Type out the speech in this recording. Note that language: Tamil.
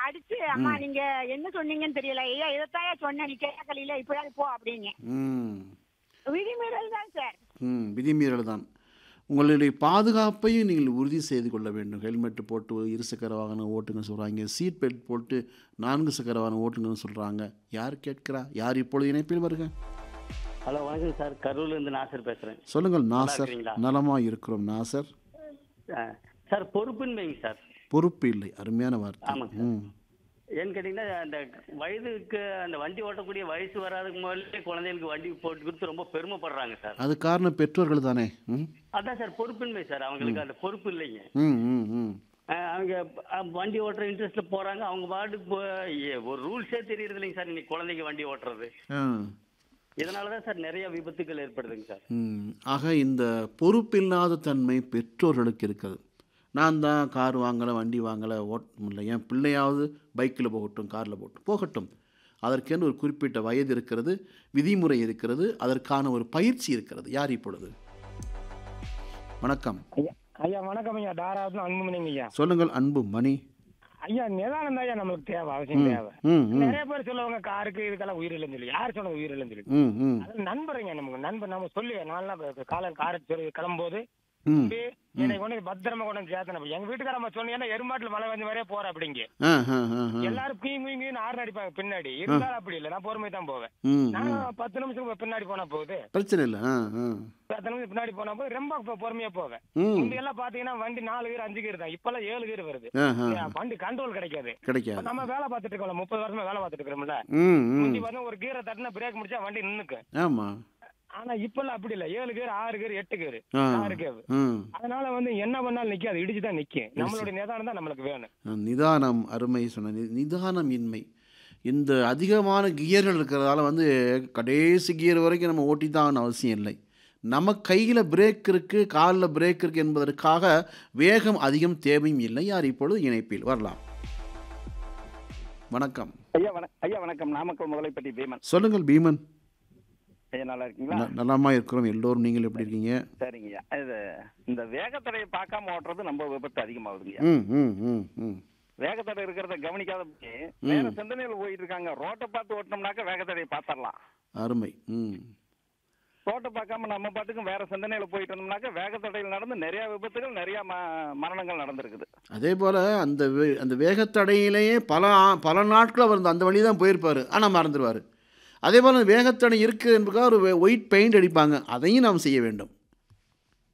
அடிச்சு அம்மா நீங்க என்ன சொன்னீங்கன்னு தெரியல ஐயா இதைத்தாயா சொன்ன நீ கேட்கல இப்பயாவது போ அப்படின்னு ம் விதிமீறல் தான் சார் ம் விதிமீறல் தான் உங்களுடைய பாதுகாப்பையும் நீங்கள் உறுதி செய்து கொள்ள வேண்டும் ஹெல்மெட் போட்டு இருசக்கர வாகனம் ஓட்டுங்க சொல்கிறாங்க சீட் பெல்ட் போட்டு நான்கு சக்கர வாகனம் ஓட்டுங்கன்னு சொல்கிறாங்க யார் கேட்கிறா யார் இப்பொழுது இணைப்பில் வருக ஹலோ வணக்கம் சார் கரூர்ல இருந்து நாசர் பேசுறேன் சொல்லுங்கள் நாசர் இருக்கிறீங்களா? நலமாக இருக்கிறோம் நாசர் ஆ, சார் பொறுப்புன்மைங்க சார் பொறுப்பு இல்லை அருமையான வார்த்தை ஆமாங்க ம் ஏன்னு கேட்டீங்கன்னா அந்த வயதுக்கு அந்த வண்டி ஓட்டக்கூடிய வயசு வராதுக்கு முதல்ல குழந்தைகளுக்கு வண்டி போட்டு கொடுத்து ரொம்ப பெருமைப்படுறாங்க சார் அது காரணம் பெற்றோர்கள் தானே ம் அதான் சார் பொறுப்பின்மை சார் அவங்களுக்கு அந்த பொறுப்பு இல்லைங்க ம் ம் ம் ஆ, அவங்க அ, வண்டி ஓட்டுற இன்ட்ரெஸ்ட்ல போறாங்க அவங்க பாட்டுக்கு போ- ஏ, ஒரு ரூல்ஸே தெரியறது இல்லைங்க சார் இன்னைக்கு குழந்தைங்க வண்டி ஓட்டுறது ஆ இதனாலதான் சார் நிறைய விபத்துகள் ஏற்படுதுங்க சார் ம். ஆக இந்த பொறுப்பில்லாத தன்மை பெற்றோர்களுக்கு இருக்குது நான் தான் கார் வாங்கலை வண்டி வாங்கலை ஓட்ட முடியல என் பிள்ளையாவது பைக்கில் போகட்டும் காரில் போகட்டும் போகட்டும் அதற்கென்று ஒரு குறிப்பிட்ட வயது இருக்கிறது விதிமுறை இருக்கிறது அதற்கான ஒரு பயிற்சி இருக்கிறது யார் இப்பொழுது வணக்கம் ஐயா ஐயா வணக்கம் ஐயா தாராளம் அன்புமணிங்க ஐயா சொல்லுங்கள் அன்பு மணி ஐயா நிதானம் தான் ஐயா நம்மளுக்கு தேவை அவசியம் தேவை ம் ம் நிறைய பேர் சொல்லுவாங்க காருக்கு இதுக்கெல்லாம் உயிர் இல்லைன்னு சொல்லி யார் சொன்னது உயிர் இல்லைன்னு சொல்லி ம் ம் அது நண்பருங்க நமக்கு நண்பர் நம்ம சொல்லி நான்லாம் காலையில் காரை சொல்லி கிளம்பும்போது ம் என்னை கொண்டு போய் பத்திரமா கொண்டு வந்து சேர்த்தன எங்க வீட்டுக்கார நம்ம சொன்னீங்கன்னா எருமாட்டுல மழை வந்து மாதிரியே போற அப்படிங்க ஆ ஆ ஆ ஆ எல்லாரும் கீ கீன்னு ஆறு அடிப்பாங்க பின்னாடி இருந்தாலும் அப்படி இல்லை நான் பொறுமை தான் போவேன் ம் நான் ம் பத்து நிமிஷம் பின்னாடி போனா போகுது பிரச்சனை இல்லை ஆ ஆ பத்து நிமிஷம் பின்னாடி போனா போது ரொம்ப பொ- பொறுமையா போவேன் ம் முந்தி எல்லாம் பாத்தீங்கன்னா வண்டி நாலு கீர் அஞ்சு கீர் தான் இப்பெல்லாம் ஏழு கீர் வருது ஆ ஆ வண்டி கண்ட்ரோல் கிடைக்காது கிடைக்காது நம்ம வேலை பார்த்துட்டு இருக்கோம்ல முப்பது வருஷமா வேலை பார்த்துட்டு இருக்கிறோம்ல ம் ம் முந்தி பார்த்தா ஒரு கீரை தட்டினா பிரேக் முடிச்சா வண்டி நின்னுக்கு ஆமாம் ஆனா இப்பெல்லாம் அப்படி இல்ல ஏழு கீர் ஆறு கீர் எட்டு கீர் ஆ ஆறு கீர் ம் அதனால வந்து என்ன பண்ணாலும் நிக்காது இடிச்சு தான் நிக்கும் நம்மளுடைய நிதானம் தான் நம்மளுக்கு வேணும் நிதானம் அருமை சொன்ன நி- நிதானம் இன்மை இந்த அதிகமான கியர்கள் இருக்கிறதால வந்து கடைசி கியர் வரைக்கும் நம்ம ஓட்டி தான் அவசியம் இல்லை நம்ம கையில் பிரேக் இருக்குது காலில் பிரேக் இருக்குது என்பதற்காக வேகம் அதிகம் தேவையும் இல்லை யார் இப்பொழுது இணைப்பில் வரலாம் வணக்கம் ஐயா வணக்கம் ஐயா வணக்கம் நாமக்கல் முதலைப்பட்டி பீமன் சொல்லுங்கள் பீமன் ஐயா நல்லா இருக்கீங்களா ந- நலமா இருக்கிறோம் எல்லோரும் நீங்கள் எப்படி இருக்கீங்க சரிங்க ஐயா இது இந்த வேகத்தடையை பார்க்காம ஓட்டுறது நம்ம விபத்து அதிகமாகுதுங்க ம் ம் ம் ம் வேகத்தடை இருக்கிறத கவனிக்காத போய் வேற சிந்தனையில் போயிட்டு இருக்காங்க ரோட்டை பார்த்து ஓட்டினோம்னாக்க வேகத்தடையை பார்த்துடலாம் அருமை ம் ரோட்டை பார்க்காம நம்ம பாட்டுக்கும் வேற சிந்தனையில போயிட்டு இருந்தோம்னாக்க வேகத்தடையில் நடந்து நிறைய விபத்துகள் நிறைய ம- மரணங்கள் நடந்திருக்குது அதே போல் அந்த வே அந்த வேகத்தடையிலேயே பல ஆ- பல நாட்கள் அவர் அந்த வழி தான் போயிருப்பார் ஆனால் மறந்துடுவார் அதே போல் வேகத்தடை இருக்குது என்பதுக்காக ஒரு ஒயிட் பெயிண்ட் அடிப்பாங்க அதையும் நாம் செய்ய வேண்டும்